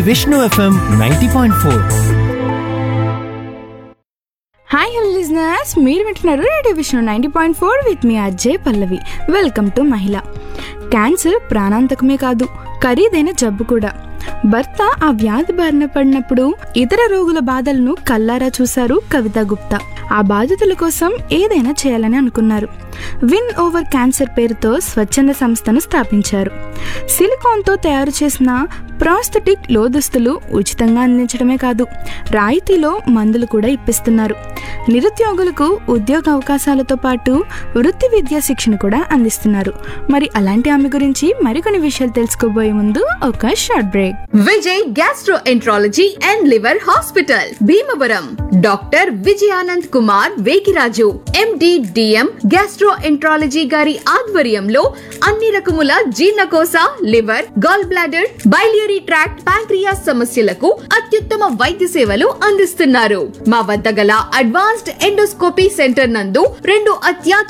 Vishnu FM ninety point four hi hello listeners మీరు వింటున్నారు radio విషయం నైంటీ పాయింట్ ఫోర్ విత్ మీ అజయ్ పల్లవి వెల్కమ్ టు మహిళ క్యాన్సర్ ప్రాణాంతకమే కాదు ఖరీదైన జబ్బు కూడా భర్త ఆ వ్యాధి బారిన పడినప్పుడు ఇతర రోగుల బాధలను కల్లారా చూశారు కవిత గుప్తా ఆ బాధితుల కోసం ఏదైనా చేయాలని అనుకున్నారు విన్ ఓవర్ క్యాన్సర్ పేరుతో స్వచ్ఛంద సంస్థను స్థాపించారు సిలికాన్తో తయారు చేసిన ప్రాస్థెటిక్ లోదుస్తులు ఉచితంగా అందించడమే కాదు రాయితీలో మందులు కూడా ఇప్పిస్తున్నారు నిరుద్యోగులకు ఉద్యోగ అవకాశాలతో పాటు వృత్తి విద్యా శిక్షణ కూడా అందిస్తున్నారు మరి అలాంటి ఆమె గురించి మరికొన్ని విషయాలు తెలుసుకోబోయే ముందు ఒక short break Vijay gastroenterology and liver hospital Bhimavaram doctor Vijayanand Kumar Vekiraju MD DM gastroenterology గారి ఆధ్వర్యంలో అన్ని రకముల జీర్ణకోశ liver gall bladder biliary tract pancreas సమస్యలకు అత్యుత్తమ వైద్య సేవలు అందిస్తున్నారు మా వద్ద గల అడ్వాన్స్డ్ ఎండోస్కోపీ సెంటర్ నందు రెండు అత్యాధునిక